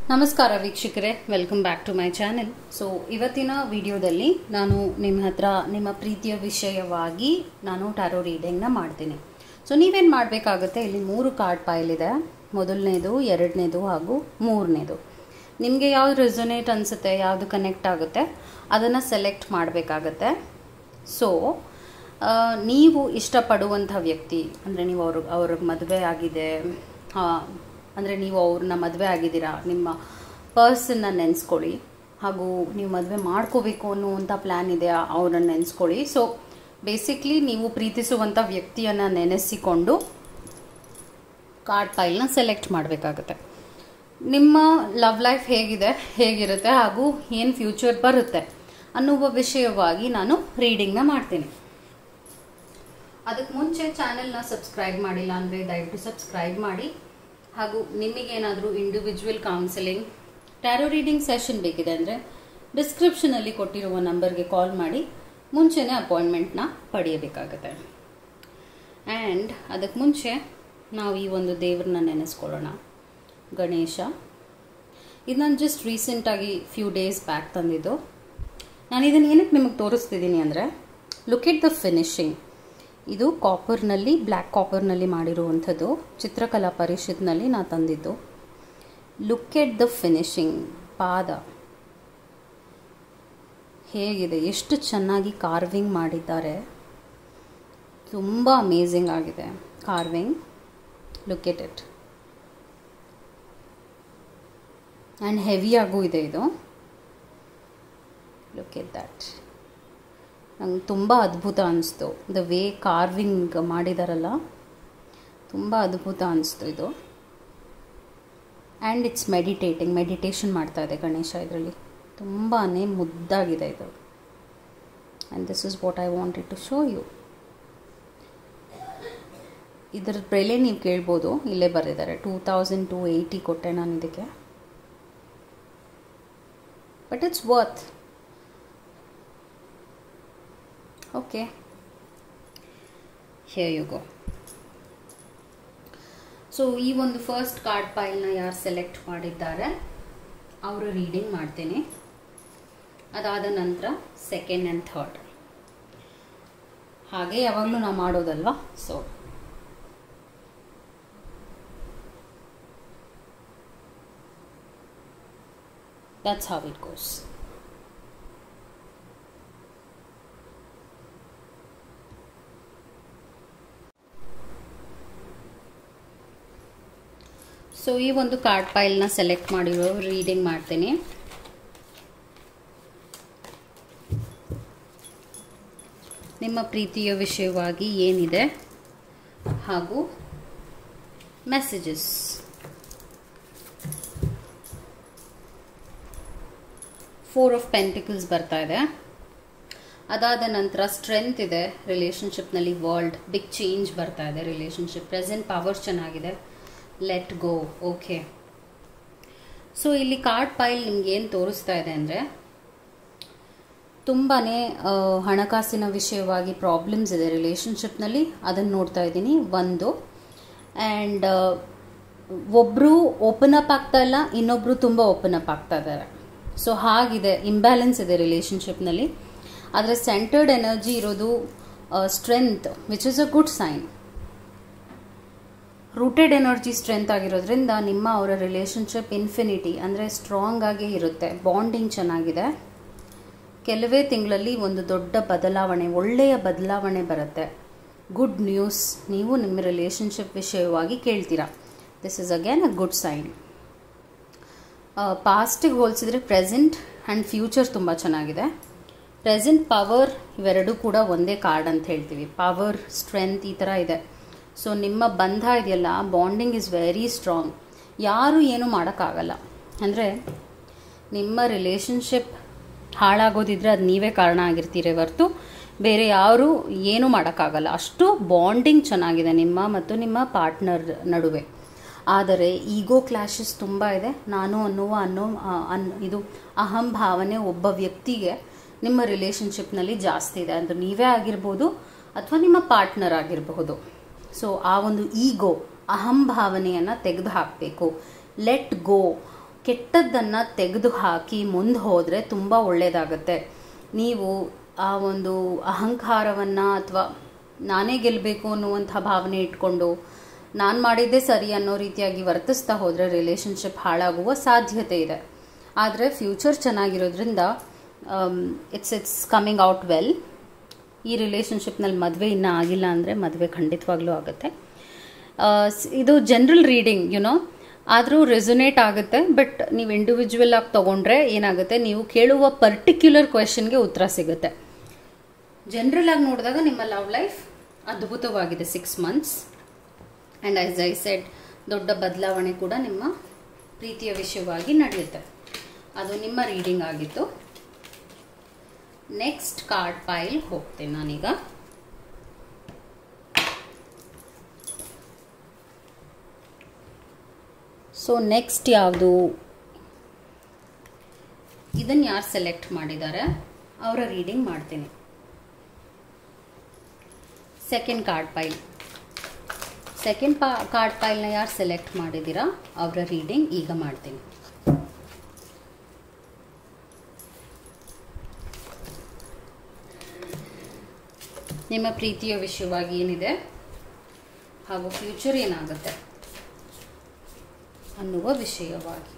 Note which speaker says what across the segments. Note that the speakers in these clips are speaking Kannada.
Speaker 1: ನಮಸ್ಕಾರ ವೀಕ್ಷಕರೇ welcome back to my channel so ಇವತ್ತಿನ ವಿಡಿಯೋದಲ್ಲಿ ನಾನು ನಿಮ್ಮ ಹತ್ರ ನಿಮ್ಮ ಪ್ರೀತಿಯ ವಿಷಯವಾಗಿ ನಾನು ಟ್ಯಾರೋ ರೀಡಿಂಗ್ನ ಮಾಡ್ತೀನಿ ಸೊ ನೀವೇನು ಮಾಡಬೇಕಾಗುತ್ತೆ ಇಲ್ಲಿ ಮೂರು ಕಾರ್ಡ್ ಪೈಲ್ ಇದೆ ಮೊದಲನೇದು ಎರಡನೇದು ಹಾಗೂ ಮೂರನೇದು ನಿಮಗೆ ಯಾವ್ದು ರೆಸೊನೇಟ್ ಅನಿಸುತ್ತೆ ಯಾವುದು ಕನೆಕ್ಟ್ ಆಗುತ್ತೆ ಅದನ್ನು ಸೆಲೆಕ್ಟ್ ಮಾಡಬೇಕಾಗತ್ತೆ ಸೊ ನೀವು ಇಷ್ಟಪಡುವಂಥ ವ್ಯಕ್ತಿ ಅಂದರೆ ನೀವು ಅವ್ರಿಗೆ ಅವ್ರಿಗೆ ಮದುವೆ ಆಗಿದೆ ಅಂದರೆ ನೀವು ಅವ್ರನ್ನ ಮದುವೆ ಆಗಿದ್ದೀರಾ ನಿಮ್ಮ ಪರ್ಸನ್ನ ನೆನೆಸ್ಕೊಳ್ಳಿ ಹಾಗೂ ನೀವು ಮದುವೆ ಮಾಡ್ಕೋಬೇಕು ಅನ್ನುವಂಥ ಪ್ಲ್ಯಾನ್ ಇದೆಯಾ ಅವ್ರನ್ನ ನೆನೆಸ್ಕೊಳ್ಳಿ ಸೊ ಬೇಸಿಕ್ಲಿ ನೀವು ಪ್ರೀತಿಸುವಂಥ ವ್ಯಕ್ತಿಯನ್ನು ನೆನೆಸಿಕೊಂಡು ಕಾರ್ಡ್ ಫೈಲ್ನ ಸೆಲೆಕ್ಟ್ ಮಾಡಬೇಕಾಗುತ್ತೆ ನಿಮ್ಮ ಲವ್ ಲೈಫ್ ಹೇಗಿದೆ ಹೇಗಿರುತ್ತೆ ಹಾಗೂ ಏನು ಫ್ಯೂಚರ್ ಬರುತ್ತೆ ಅನ್ನುವ ವಿಷಯವಾಗಿ ನಾನು ರೀಡಿಂಗ್ನ ಮಾಡ್ತೀನಿ ಅದಕ್ಕೆ ಮುಂಚೆ ಚಾನೆಲ್ನ ಸಬ್ಸ್ಕ್ರೈಬ್ ಮಾಡಿಲ್ಲ ಅಂದರೆ ದಯವಿಟ್ಟು ಸಬ್ಸ್ಕ್ರೈಬ್ ಮಾಡಿ ಹಾಗೂ ನಿಮಗೇನಾದರೂ individual counselling tarot reading session ಬೇಕಿದೆ ಅಂದರೆ ಡಿಸ್ಕ್ರಿಪ್ಷನಲ್ಲಿ ಕೊಟ್ಟಿರುವ ನಂಬರ್ಗೆ ಕಾಲ್ ಮಾಡಿ ಮುಂಚೆನೇ ಅಪಾಯಿಂಟ್ಮೆಂಟ್ನ ಪಡೆಯಬೇಕಾಗುತ್ತೆ ಆ್ಯಂಡ್ ಅದಕ್ಕೆ ಮುಂಚೆ ನಾವು ಈ ಒಂದು ದೇವ್ರನ್ನ ನೆನೆಸ್ಕೊಳ್ಳೋಣ ಗಣೇಶ ಇದು ನಾನು ಜಸ್ಟ್ ರೀಸೆಂಟಾಗಿ ಫ್ಯೂ ಡೇಸ್ ಬ್ಯಾಕ್ ತಂದಿದ್ದು ನಾನು ಇದನ್ನು ಏನಕ್ಕೆ ನಿಮಗೆ ತೋರಿಸ್ತಿದ್ದೀನಿ ಅಂದರೆ ಲುಕ್ ಇಟ್ ದ ಫಿನಿಶಿಂಗ್ ಇದು ಕಾಪರ್ನಲ್ಲಿ ಬ್ಲ್ಯಾಕ್ ಕಾಪರ್ನಲ್ಲಿ ಮಾಡಿರುವಂಥದ್ದು ಚಿತ್ರಕಲಾ ಪರಿಷತ್ನಲ್ಲಿ ನಾ ತಂದಿದ್ದು ಲುಕ್ ಎಟ್ ದ ಫಿನಿಶಿಂಗ್ ಪಾದ ಹೇಗಿದೆ ಎಷ್ಟು ಚೆನ್ನಾಗಿ ಕಾರ್ವಿಂಗ್ ಮಾಡಿದ್ದಾರೆ ತುಂಬ ಅಮೇಝಿಂಗ್ ಆಗಿದೆ carving look at it and ಹೆವಿಯಾಗೂ ಇದೆ ಇದು ಲುಕ್ ಎಟ್ ದ್ಯಾಟ್ ನಂಗೆ ತುಂಬ ಅದ್ಭುತ ಅನಿಸ್ತು ದ ವೇ ಕಾರ್ವಿಂಗ್ ಮಾಡಿದಾರಲ್ಲ ತುಂಬ ಅದ್ಭುತ ಅನಿಸ್ತು ಇದು ಆ್ಯಂಡ್ ಇಟ್ಸ್ ಮೆಡಿಟೇಟಿಂಗ್ ಮೆಡಿಟೇಷನ್ ಮಾಡ್ತಾ ಇದೆ ಗಣೇಶ ಇದರಲ್ಲಿ ತುಂಬಾ ಮುದ್ದಾಗಿದೆ ಇದು and this is what I wanted to show you ಇದರ ಬೆಲೆ ನೀವು ಕೇಳ್ಬೋದು ಇಲ್ಲೇ ಬರೆದಿದ್ದಾರೆ ಟೂ ತೌಸಂಡ್ ಟು ಏಯ್ಟಿ ಕೊಟ್ಟೆ ನಾನು ಇದಕ್ಕೆ but it's worth okay here you go so ಈ ಒಂದು ಫಸ್ಟ್ ಕಾರ್ಡ್ ಫೈಲ್ನ ಯಾರು ಸೆಲೆಕ್ಟ್ ಮಾಡಿದ್ದಾರೆ ಅವರು ರೀಡಿಂಗ್ ಮಾಡ್ತೀನಿ ಅದಾದ ನಂತರ ಸೆಕೆಂಡ್ ಆ್ಯಂಡ್ ಥರ್ಡ್ ಹಾಗೆ ಯಾವಾಗಲೂ ನಾವು ಮಾಡೋದಲ್ವಾ so that's how it goes so ಈ ಒಂದು ಕಾರ್ಡ್ ಫೈಲ್ನ ಸೆಲೆಕ್ಟ್ ಮಾಡಿರೋ ರೀಡಿಂಗ್ ಮಾಡ್ತೀನಿ ನಿಮ್ಮ ಪ್ರೀತಿಯ ವಿಷಯವಾಗಿ ಏನಿದೆ ಹಾಗೂ ಮೆಸೇಜಸ್ ಫೋರ್ ಆಫ್ ಪೆಂಟಿಕಲ್ಸ್ ಬರ್ತಾ ಇದೆ ಅದಾದ ನಂತರ ಸ್ಟ್ರೆಂತ್ ಇದೆ ರಿಲೇಷನ್ಶಿಪ್ನಲ್ಲಿ ವರ್ಲ್ಡ್ ಬಿಗ್ ಚೇಂಜ್ ಬರ್ತಾ ಇದೆ ರಿಲೇಷನ್ಶಿಪ್ ಪ್ರೆಸೆಂಟ್ ಪವರ್ ಚೆನ್ನಾಗಿದೆ ಲೆಟ್ ಗೋ ಓಕೆ ಸೊ ಇಲ್ಲಿ ಕಾರ್ಡ್ ಫೈಲ್ ನಿಮ್ಗೆ ಏನು ತೋರಿಸ್ತಾ ಇದೆ ಅಂದರೆ ತುಂಬಾ ಹಣಕಾಸಿನ ವಿಷಯವಾಗಿ ಪ್ರಾಬ್ಲಮ್ಸ್ ಇದೆ ರಿಲೇಷನ್ಶಿಪ್ನಲ್ಲಿ ಅದನ್ನು ನೋಡ್ತಾ ಇದ್ದೀನಿ ಒಂದು ಆ್ಯಂಡ್ ಒಬ್ಬರು ಓಪನ್ ಅಪ್ ಆಗ್ತಾ ಇಲ್ಲ ಇನ್ನೊಬ್ಬರು ತುಂಬ ಓಪನ್ ಅಪ್ ಆಗ್ತಾ ಇದ್ದಾರೆ ಸೊ ಹಾಗಿದೆ ಇಂಬ್ಯಾಲೆನ್ಸ್ ಇದೆ ರಿಲೇಷನ್ಶಿಪ್ನಲ್ಲಿ ಆದರೆ ಸೆಂಟರ್ಡ್ ಎನರ್ಜಿ ಇರೋದು strength which is a good sign rooted energy strength ಆಗಿರೋದ್ರಿಂದ ನಿಮ್ಮ ಅವರ ರಿಲೇಷನ್ಶಿಪ್ ಇನ್ಫಿನಿಟಿ ಅಂದರೆ ಸ್ಟ್ರಾಂಗ್ ಆಗೇ ಇರುತ್ತೆ ಬಾಂಡಿಂಗ್ ಚೆನ್ನಾಗಿದೆ ಕೆಲವೇ ತಿಂಗಳಲ್ಲಿ ಒಂದು ದೊಡ್ಡ ಬದಲಾವಣೆ ಒಳ್ಳೆಯ ಬದಲಾವಣೆ ಬರುತ್ತೆ ಗುಡ್ ನ್ಯೂಸ್ ನೀವು ನಿಮ್ಮ ರಿಲೇಷನ್ಶಿಪ್ ವಿಷಯವಾಗಿ ಕೇಳ್ತೀರಾ this is again a good sign ಪಾಸ್ಟಿಗೆ ಹೋಲಿಸಿದ್ರೆ ಪ್ರೆಸೆಂಟ್ ಆ್ಯಂಡ್ ಫ್ಯೂಚರ್ ತುಂಬ ಚೆನ್ನಾಗಿದೆ ಪ್ರೆಸೆಂಟ್ ಪವರ್ ಇವೆರಡೂ ಕೂಡ ಒಂದೇ ಕಾರ್ಡ್ ಅಂತ ಹೇಳ್ತೀವಿ ಪವರ್ ಸ್ಟ್ರೆಂತ್ ಈ ಥರ ಇದೆ ಸೊ ನಿಮ್ಮ ಬಂಧ ಇದೆಯಲ್ಲ ಬಾಂಡಿಂಗ್ ಇಸ್ ವೆರಿ ಸ್ಟ್ರಾಂಗ್ ಯಾರು ಏನು ಮಾಡೋಕ್ಕಾಗಲ್ಲ ಅಂದರೆ ನಿಮ್ಮ ರಿಲೇಷನ್ಶಿಪ್ ಹಾಳಾಗೋದಿದ್ರೆ ಅದು ನೀವೇ ಕಾರಣ ಆಗಿರ್ತೀರಿ ಹೊರತು ಬೇರೆ ಯಾರು ಏನೂ ಮಾಡೋಕ್ಕಾಗಲ್ಲ ಅಷ್ಟು ಬಾಂಡಿಂಗ್ ಚೆನ್ನಾಗಿದೆ ನಿಮ್ಮ ಮತ್ತು ನಿಮ್ಮ ಪಾರ್ಟ್ನರ್ ನಡುವೆ ಆದರೆ ಈಗೋ ಕ್ಲಾಶಸ್ ತುಂಬ ಇದೆ ನಾನು ಅನ್ನುವ ಅನ್ನೋ ಅನ್ ಇದು ಅಹಂ ಭಾವನೆ ಒಬ್ಬ ವ್ಯಕ್ತಿಗೆ ನಿಮ್ಮ ರಿಲೇಷನ್ಶಿಪ್ನಲ್ಲಿ ಜಾಸ್ತಿ ಇದೆ ಅಂದರೆ ನೀವೇ ಆಗಿರ್ಬೋದು ಅಥವಾ ನಿಮ್ಮ ಪಾರ್ಟ್ನರ್ ಆಗಿರಬಹುದು ಸೊ ಆ ಒಂದು ಈಗೋ ಅಹಂ ಭಾವನೆಯನ್ನು ತೆಗೆದು ಹಾಕಬೇಕು ಲೆಟ್ ಗೋ ಕೆಟ್ಟದ್ದನ್ನು ತೆಗೆದು ಹಾಕಿ ಮುಂದೆ ಹೋದರೆ ತುಂಬ ಒಳ್ಳೆಯದಾಗತ್ತೆ ನೀವು ಆ ಒಂದು ಅಹಂಕಾರವನ್ನು ಅಥವಾ ನಾನೇ ಗೆಲ್ಲಬೇಕು ಅನ್ನುವಂಥ ಭಾವನೆ ಇಟ್ಕೊಂಡು ನಾನು ಮಾಡಿದ್ದೇ ಸರಿ ಅನ್ನೋ ರೀತಿಯಾಗಿ ವರ್ತಿಸ್ತಾ ಹೋದರೆ ರಿಲೇಷನ್ಶಿಪ್ ಹಾಳಾಗುವ ಸಾಧ್ಯತೆ ಇದೆ ಆದರೆ ಫ್ಯೂಚರ್ ಚೆನ್ನಾಗಿರೋದ್ರಿಂದ it's it's coming out well ಈ ರಿಲೇಷನ್ಶಿಪ್ನಲ್ಲಿ ಮದುವೆ ಇನ್ನೂ ಆಗಿಲ್ಲ ಅಂದರೆ ಮದುವೆ ಖಂಡಿತವಾಗ್ಲೂ ಆಗುತ್ತೆ ಇದು ಜನರಲ್ ರೀಡಿಂಗ್ ಯುನೋ ಆದರೂ ರೆಸೊನೇಟ್ ಆಗುತ್ತೆ ಬಟ್ ನೀವು ಇಂಡಿವಿಜುವಲ್ ಆಗಿ ತೊಗೊಂಡ್ರೆ ಏನಾಗುತ್ತೆ ನೀವು ಕೇಳುವ ಪರ್ಟಿಕ್ಯುಲರ್ ಕ್ವೆಶನ್ಗೆ ಉತ್ತರ ಸಿಗುತ್ತೆ ಜನರಲ್ ಆಗಿ ನೋಡಿದಾಗ ನಿಮ್ಮ ಲವ್ ಲೈಫ್ ಅದ್ಭುತವಾಗಿದೆ six months and as I said ದೊಡ್ಡ ಬದಲಾವಣೆ ಕೂಡ ನಿಮ್ಮ ಪ್ರೀತಿಯ ವಿಷಯವಾಗಿ ನಡೆಯುತ್ತೆ ಅದು ನಿಮ್ಮ ರೀಡಿಂಗ್ ಆಗಿತ್ತು ನೆಕ್ಸ್ಟ್ ಕಾರ್ಡ್ ಪೈಲ್ ಹೋಗ್ತೇನೆ ನಾನೀಗ ಸೊ ನೆಕ್ಸ್ಟ್ ಯಾವುದು ಇದನ್ನು ಯಾರು ಸೆಲೆಕ್ಟ್ ಮಾಡಿದ್ದಾರೆ ಅವರ ರೀಡಿಂಗ್ ಮಾಡ್ತೀನಿ ಸೆಕೆಂಡ್ ಕಾರ್ಡ್ ಪೈಲ್ ಸೆಕೆಂಡ್ ಪಾ ಕಾರ್ಡ್ ಪೈಲ್ನ ಯಾರು ಸೆಲೆಕ್ಟ್ ಮಾಡಿದ್ದೀರಾ ಅವರ ರೀಡಿಂಗ್ ಈಗ ಮಾಡ್ತೀನಿ ನಿಮ್ಮ ಪ್ರೀತಿಯ ವಿಷಯವಾಗಿ ಏನಿದೆ ಹಾಗೂ ಫ್ಯೂಚರ್ ಏನಾಗುತ್ತೆ ಅನ್ನುವ ವಿಷಯವಾಗಿ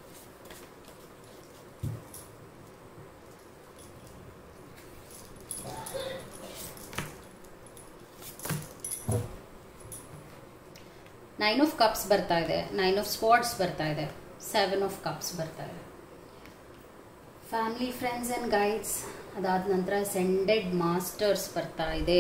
Speaker 1: ನೈನ್ ಆಫ್ ಕಪ್ಸ್ ಬರ್ತಾ ಇದೆ ನೈನ್ ಆಫ್ ಸ್ಪಾಟ್ಸ್ ಬರ್ತಾ ಇದೆ ಸೆವೆನ್ ಆಫ್ ಕಪ್ಸ್ ಬರ್ತಾ ಇದೆ ಫ್ಯಾಮಿಲಿ ಫ್ರೆಂಡ್ಸ್ ಆ್ಯಂಡ್ ಗೈಡ್ಸ್ ಅದಾದ ನಂತರ ಸೆಂಡೆಡ್ ಮಾಸ್ಟರ್ಸ್ ಬರ್ತಾ ಇದೆ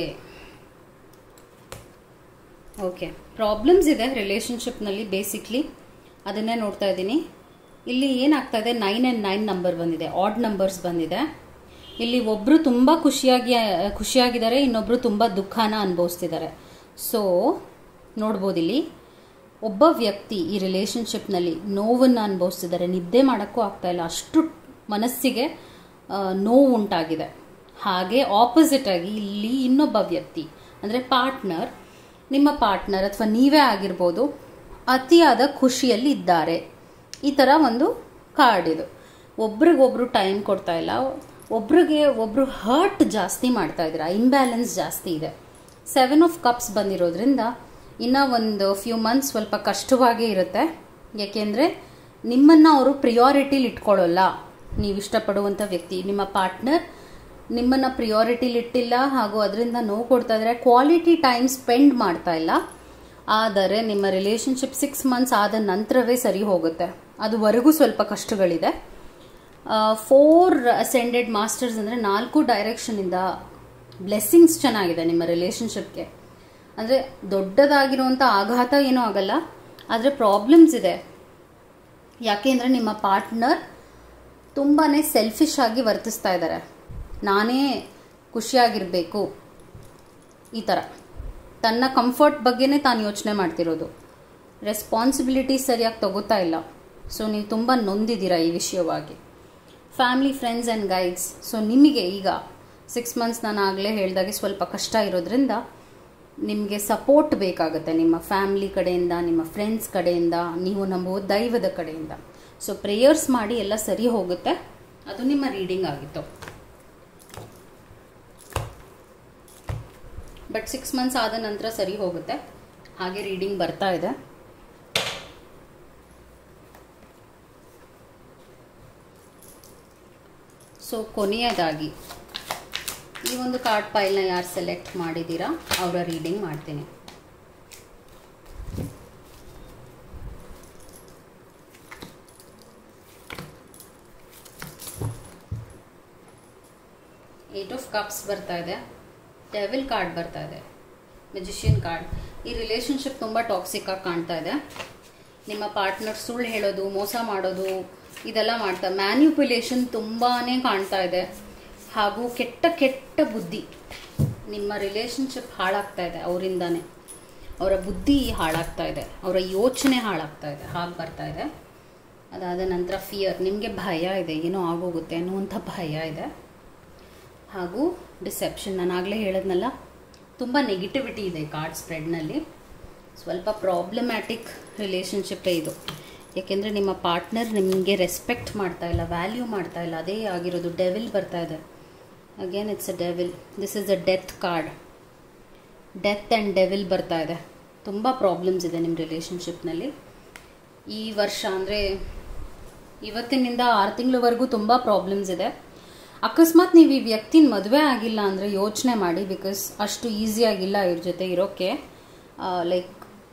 Speaker 1: ಓಕೆ ಪ್ರಾಬ್ಲಮ್ಸ್ ಇದೆ ರಿಲೇಷನ್ಶಿಪ್ನಲ್ಲಿ ಬೇಸಿಕ್ಲಿ ಅದನ್ನೇ ನೋಡ್ತಾ ಇದ್ದೀನಿ ಇಲ್ಲಿ ಏನಾಗ್ತಾ ಇದೆ ನೈನ್ ಆ್ಯಂಡ್ ನೈನ್ ನಂಬರ್ ಬಂದಿದೆ ಆಡ್ ನಂಬರ್ಸ್ ಬಂದಿದೆ ಇಲ್ಲಿ ಒಬ್ಬರು ತುಂಬ ಖುಷಿಯಾಗಿ ಖುಷಿಯಾಗಿದ್ದಾರೆ ಇನ್ನೊಬ್ಬರು ತುಂಬ ದುಃಖನ ಅನುಭವಿಸ್ತಿದ್ದಾರೆ ಸೊ ನೋಡ್ಬೋದು ಇಲ್ಲಿ ಒಬ್ಬ ವ್ಯಕ್ತಿ ಈ ರಿಲೇಷನ್ಶಿಪ್ನಲ್ಲಿ ನೋವನ್ನು ಅನುಭವಿಸ್ತಿದ್ದಾರೆ ನಿದ್ದೆ ಮಾಡೋಕ್ಕೂ ಆಗ್ತಾ ಇಲ್ಲ ಅಷ್ಟು ಮನಸ್ಸಿಗೆ ನೋವು ಉಂಟಾಗಿದೆ ಹಾಗೆ ಆಪೋಸಿಟ್ ಆಗಿ ಇಲ್ಲಿ ಇನ್ನೊಬ್ಬ ವ್ಯಕ್ತಿ ಅಂದರೆ ಪಾರ್ಟ್ನರ್ ನಿಮ್ಮ ಪಾರ್ಟ್ನರ್ ಅಥವಾ ನೀವೇ ಆಗಿರ್ಬೋದು ಅತಿಯಾದ ಖುಷಿಯಲ್ಲಿ ಇದ್ದಾರೆ ಈ ಥರ ಒಂದು ಕಾರ್ಡ್ ಇದು ಒಬ್ರಿಗೊಬ್ರು ಟೈಮ್ ಕೊಡ್ತಾ ಇಲ್ಲ ಒಬ್ರಿಗೆ ಒಬ್ರು ಹರ್ಟ್ ಜಾಸ್ತಿ ಮಾಡ್ತಾ ಇದ್ದೀರಾ ಇಂಬ್ಯಾಲೆನ್ಸ್ ಜಾಸ್ತಿ ಇದೆ ಸೆವೆನ್ ಆಫ್ ಕಪ್ಸ್ ಬಂದಿರೋದ್ರಿಂದ ಇನ್ನು ಒಂದು ಫ್ಯೂ ಮಂತ್ಸ್ ಸ್ವಲ್ಪ ಕಷ್ಟವಾಗೇ ಇರುತ್ತೆ ಯಾಕೆಂದರೆ ನಿಮ್ಮನ್ನು ಅವರು ಪ್ರಿಯಾರಿಟಿಲಿ ಇಟ್ಕೊಳ್ಳೋಲ್ಲ ನೀವು ಇಷ್ಟಪಡುವಂಥ ವ್ಯಕ್ತಿ ನಿಮ್ಮ ಪಾರ್ಟ್ನರ್ ನಿಮ್ಮನ್ನು ಪ್ರಿಯಾರಿಟಿಲಿ ಇಟ್ಟಿಲ್ಲ ಹಾಗೂ ಅದರಿಂದ ನೋವು ಕೊಡ್ತಾ ಇದ್ದಾರೆ ಕ್ವಾಲಿಟಿ ಟೈಮ್ ಸ್ಪೆಂಡ್ ಮಾಡ್ತಾ ಇಲ್ಲ ಆದರೆ ನಿಮ್ಮ ರಿಲೇಷನ್ಶಿಪ್ ಸಿಕ್ಸ್ ಮಂತ್ಸ್ ಆದ ನಂತರವೇ ಸರಿ ಹೋಗುತ್ತೆ ಅದುವರೆಗೂ ಸ್ವಲ್ಪ ಕಷ್ಟಗಳಿದೆ ಫೋರ್ ಅಸೆಂಡೆಡ್ ಮಾಸ್ಟರ್ಸ್ ಅಂದರೆ ನಾಲ್ಕು ಡೈರೆಕ್ಷನಿಂದ ಬ್ಲೆಸ್ಸಿಂಗ್ಸ್ ಚೆನ್ನಾಗಿದೆ ನಿಮ್ಮ ರಿಲೇಷನ್ಶಿಪ್ಗೆ ಅಂದರೆ ದೊಡ್ಡದಾಗಿರುವಂಥ ಆಘಾತ ಏನೂ ಆಗಲ್ಲ ಆದರೆ ಪ್ರಾಬ್ಲಮ್ಸ್ ಇದೆ ಯಾಕೆಂದರೆ ನಿಮ್ಮ ಪಾರ್ಟ್ನರ್ ತುಂಬಾ ಸೆಲ್ಫಿಶ್ ಆಗಿ ವರ್ತಿಸ್ತಾ ಇದ್ದಾರೆ ನಾನೇ ಖುಷಿಯಾಗಿರಬೇಕು ಈ ಥರ ತನ್ನ ಕಂಫರ್ಟ್ ಬಗ್ಗೆನೇ ತಾನು ಯೋಚನೆ ಮಾಡ್ತಿರೋದು ರೆಸ್ಪಾನ್ಸಿಬಿಲಿಟಿ ಸರಿಯಾಗಿ ತಗೋತಾ ಇಲ್ಲ ಸೊ ನೀವು ತುಂಬ ನೊಂದಿದ್ದೀರಾ ಈ ವಿಷಯವಾಗಿ family friends and guides so ನಿಮಗೆ ಈಗ ಸಿಕ್ಸ್ ಮಂತ್ಸ್ ನಾನು ಆಗಲೇ ಹೇಳಿದಾಗೆ ಸ್ವಲ್ಪ ಕಷ್ಟ ಇರೋದ್ರಿಂದ ನಿಮಗೆ ಸಪೋರ್ಟ್ ಬೇಕಾಗುತ್ತೆ ನಿಮ್ಮ ಫ್ಯಾಮಿಲಿ ಕಡೆಯಿಂದ ನಿಮ್ಮ ಫ್ರೆಂಡ್ಸ್ ಕಡೆಯಿಂದ ನೀವು ನಂಬುವ ದೈವದ ಕಡೆಯಿಂದ ಸೊ ಪ್ರೇಯರ್ಸ್ ಮಾಡಿ ಎಲ್ಲ ಸರಿ ಹೋಗುತ್ತೆ ಅದು ನಿಮ್ಮ ರೀಡಿಂಗ್ ಆಗಿತ್ತು ಬಟ್ ಸಿಕ್ಸ್ ಮಂತ್ಸ್ ಆದ ನಂತರ ಸರಿ ಹೋಗುತ್ತೆ ಹಾಗೆ ರೀಡಿಂಗ್ ಬರ್ತಾ ಇದೆ ಸೊ ಕೊನೆಯದಾಗಿ ಈ ಒಂದು ಕಾರ್ಡ್ ಫೈಲ್ನ ಯಾರು ಸೆಲೆಕ್ಟ್ ಮಾಡಿದ್ದೀರಾ ಅವರ ರೀಡಿಂಗ್ ಮಾಡ್ತೀನಿ ಏಟ್ ಆಫ್ ಕಪ್ಸ್ ಬರ್ತಾ ಇದೆ ಡೆವಿಲ್ ಕಾರ್ಡ್ ಬರ್ತಾ ಇದೆ ಮೆಜಿಷಿಯನ್ ಕಾರ್ಡ್ ಈ ರಿಲೇಷನ್ಶಿಪ್ ತುಂಬ ಟಾಕ್ಸಿಕ್ ಆಗಿ ಕಾಣ್ತಾ ಇದೆ ನಿಮ್ಮ ಪಾರ್ಟ್ನರ್ ಸುಳ್ಳು ಹೇಳೋದು ಮೋಸ ಮಾಡೋದು ಇದೆಲ್ಲ ಮಾಡ್ತಾ ಮ್ಯಾನ್ಯುಪುಲೇಷನ್ ತುಂಬಾ ಕಾಣ್ತಾ ಇದೆ ಹಾಗೂ ಕೆಟ್ಟ ಕೆಟ್ಟ ಬುದ್ಧಿ ನಿಮ್ಮ ರಿಲೇಷನ್ಶಿಪ್ ಹಾಳಾಗ್ತಾ ಇದೆ ಅವರಿಂದಾನೆ ಅವರ ಬುದ್ಧಿ ಹಾಳಾಗ್ತಾ ಇದೆ ಅವರ ಯೋಚನೆ ಹಾಳಾಗ್ತಾ ಇದೆ ಹಾಗೆ ಬರ್ತಾ ಇದೆ ಅದಾದ ನಂತರ ಫಿಯರ್ ನಿಮಗೆ ಭಯ ಇದೆ ಏನೋ ಆಗೋಗುತ್ತೆ ಅನ್ನುವಂಥ ಭಯ ಇದೆ ಹಾಗೂ ಡಿಸೆಪ್ಷನ್ ನಾನು ಆಗಲೇ ಹೇಳದ್ನಲ್ಲ ತುಂಬ ನೆಗೆಟಿವಿಟಿ ಇದೆ ಕಾರ್ಡ್ ಸ್ಪ್ರೆಡ್ನಲ್ಲಿ ಸ್ವಲ್ಪ ಪ್ರಾಬ್ಲಮ್ಯಾಟಿಕ್ ರಿಲೇಷನ್ಶಿಪ್ಪೇ ಇದು ಯಾಕೆಂದರೆ ನಿಮ್ಮ ಪಾರ್ಟ್ನರ್ ನಿಮಗೆ ರೆಸ್ಪೆಕ್ಟ್ ಮಾಡ್ತಾ ಇಲ್ಲ ವ್ಯಾಲ್ಯೂ ಮಾಡ್ತಾ ಇಲ್ಲ ಅದೇ ಆಗಿರೋದು ಡೆವಿಲ್ ಬರ್ತಾ ಇದೆ again it's a devil this is a death card death and devil ಬರ್ತಾ ಇದೆ ತುಂಬ ಪ್ರಾಬ್ಲಮ್ಸ್ ಇದೆ ನಿಮ್ಮ ರಿಲೇಷನ್ಶಿಪ್ನಲ್ಲಿ ಈ ವರ್ಷ ಅಂದರೆ ಇವತ್ತಿನಿಂದ ಆರು ತಿಂಗಳವರೆಗೂ ತುಂಬ ಪ್ರಾಬ್ಲಮ್ಸ್ ಇದೆ ಅಕಸ್ಮಾತ್ ನೀವು ಈ ವ್ಯಕ್ತಿನ ಮದುವೆ ಆಗಿಲ್ಲ ಅಂದರೆ ಯೋಚನೆ ಮಾಡಿ ಬಿಕಾಸ್ ಅಷ್ಟು ಈಸಿಯಾಗಿಲ್ಲ ಇವ್ರ ಜೊತೆ ಇರೋಕ್ಕೆ ಲೈಕ್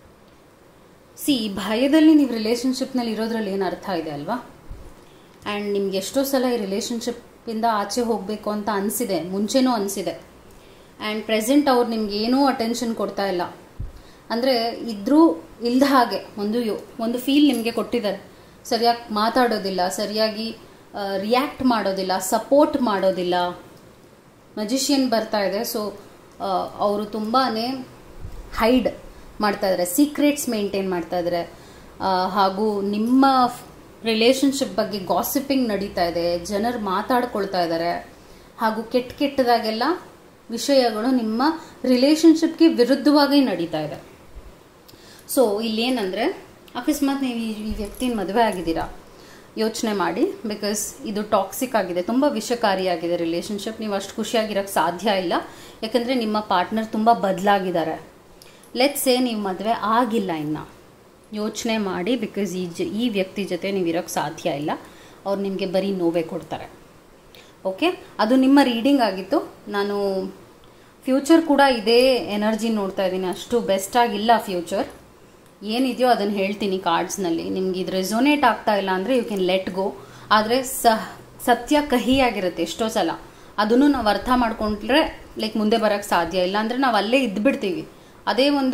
Speaker 1: ಸಿ ಭಯದಲ್ಲಿ ನೀವು ರಿಲೇಷನ್ಶಿಪ್ನಲ್ಲಿ ಇರೋದ್ರಲ್ಲಿ ಏನು ಅರ್ಥ ಇದೆ ಅಲ್ವಾ ಆ್ಯಂಡ್ ನಿಮ್ಗೆ ಎಷ್ಟೋ ಸಲ ಈ ರಿಲೇಷನ್ಶಿಪ್ಪಿಂದ ಆಚೆ ಹೋಗಬೇಕು ಅಂತ ಅನಿಸಿದೆ ಮುಂಚೆನೂ ಅನಿಸಿದೆ ಆ್ಯಂಡ್ ಪ್ರೆಸೆಂಟ್ ಅವ್ರು ನಿಮ್ಗೆ ಏನೂ ಅಟೆನ್ಷನ್ ಕೊಡ್ತಾ ಇಲ್ಲ ಅಂದರೆ ಇದ್ರೂ ಇಲ್ದ ಹಾಗೆ ಒಂದು ಯೋ ಒಂದು ಫೀಲ್ ನಿಮಗೆ ಕೊಟ್ಟಿದ್ದಾರೆ ಸರಿಯಾಗಿ ಮಾತಾಡೋದಿಲ್ಲ ಸರಿಯಾಗಿ ರಿಯಾಕ್ಟ್ ಮಾಡೋದಿಲ್ಲ ಸಪೋರ್ಟ್ ಮಾಡೋದಿಲ್ಲ ಮಜಿಷಿಯನ್ ಬರ್ತಾ ಇದೆ ಸೊ ಅವರು ತುಂಬಾ ಹೈಡ್ ಮಾಡ್ತಾ ಇದ್ದಾರೆ ಸೀಕ್ರೆಟ್ಸ್ ಮೇಂಟೈನ್ ಮಾಡ್ತಾ ಇದ್ದಾರೆ ಹಾಗೂ ನಿಮ್ಮ ರಿಲೇಷನ್ಶಿಪ್ ಬಗ್ಗೆ ಗಾಸಿಪಿಂಗ್ ನಡೀತಾ ಇದೆ ಜನರು ಮಾತಾಡ್ಕೊಳ್ತಾ ಇದ್ದಾರೆ ಹಾಗೂ ಕೆಟ್ಟ ಕೆಟ್ಟದಾಗೆಲ್ಲ ವಿಷಯಗಳು ನಿಮ್ಮ ರಿಲೇಷನ್ಶಿಪ್ಗೆ ವಿರುದ್ಧವಾಗಿ ನಡೀತಾ ಇದೆ ಸೊ ಇಲ್ಲೇನಂದರೆ ಅಕಸ್ಮಾತ್ ನೀವು ಈ ವ್ಯಕ್ತಿನ ಮದುವೆ ಆಗಿದ್ದೀರಾ ಯೋಚನೆ ಮಾಡಿ ಬಿಕಾಸ್ ಇದು ಟಾಕ್ಸಿಕ್ ಆಗಿದೆ ತುಂಬ ವಿಷಕಾರಿಯಾಗಿದೆ ರಿಲೇಷನ್ಶಿಪ್ ನೀವು ಅಷ್ಟು ಖುಷಿಯಾಗಿರೋಕ್ಕೆ ಸಾಧ್ಯ ಇಲ್ಲ ಯಾಕಂದರೆ ನಿಮ್ಮ ಪಾರ್ಟ್ನರ್ ತುಂಬ ಬದಲಾಗಿದ್ದಾರೆ ಲೆಟ್ಸ್ ಸೇ ನೀವು ಮದುವೆ ಆಗಿಲ್ಲ ಇನ್ನು ಯೋಚನೆ ಮಾಡಿ ಬಿಕಾಸ್ ಈ ಜ ಈ ವ್ಯಕ್ತಿ ಜೊತೆ ನೀವು ಇರೋಕ್ಕೆ ಸಾಧ್ಯ ಇಲ್ಲ ಅವ್ರು ನಿಮಗೆ ಬರೀ ನೋವೇ ಕೊಡ್ತಾರೆ ಓಕೆ ಅದು ನಿಮ್ಮ ರೀಡಿಂಗ್ ಆಗಿತ್ತು ನಾನು ಫ್ಯೂಚರ್ ಕೂಡ ಇದೇ ಎನರ್ಜಿ ನೋಡ್ತಾ ಇದ್ದೀನಿ ಅಷ್ಟು ಬೆಸ್ಟ್ ಆಗಿಲ್ಲ ಫ್ಯೂಚರ್ ಏನಿದೆಯೋ ಅದನ್ನು ಹೇಳ್ತೀನಿ ಕಾರ್ಡ್ಸ್ನಲ್ಲಿ ನಿಮ್ಗೆ ಇದು ರೆಸೊನೇಟ್ ಆಗ್ತಾ ಇಲ್ಲ ಅಂದರೆ ಯು ಕ್ಯಾನ್ ಲೆಟ್ ಗೋ ಆದರೆ ಸಹ ಸತ್ಯ ಕಹಿಯಾಗಿರುತ್ತೆ ಎಷ್ಟೋ ಸಲ ಅದನ್ನು ನಾವು ಅರ್ಥ ಮಾಡ್ಕೊಂಡ್ರೆ ಲೈಕ್ ಮುಂದೆ ಬರೋಕ್ಕೆ ಸಾಧ್ಯ ಇಲ್ಲ ಅಂದರೆ ನಾವು ಅಲ್ಲೇ ಇದ್ದುಬಿಡ್ತೀವಿ ಅದೇ ಒಂದು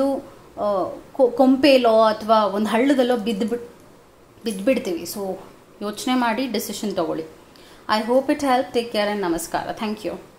Speaker 1: ಕೊಂಪೆಲೋ ಅಥವಾ ಒಂದು ಹಳ್ಳದಲ್ಲೋ ಬಿದ್ದುಬಿಟ್ಟು ಬಿದ್ದುಬಿಡ್ತೀವಿ ಸೊ ಯೋಚನೆ ಮಾಡಿ ಡಿಸಿಷನ್ ತೊಗೊಳ್ಳಿ I hope it help take care and ನಮಸ್ಕಾರ ಥ್ಯಾಂಕ್ ಯು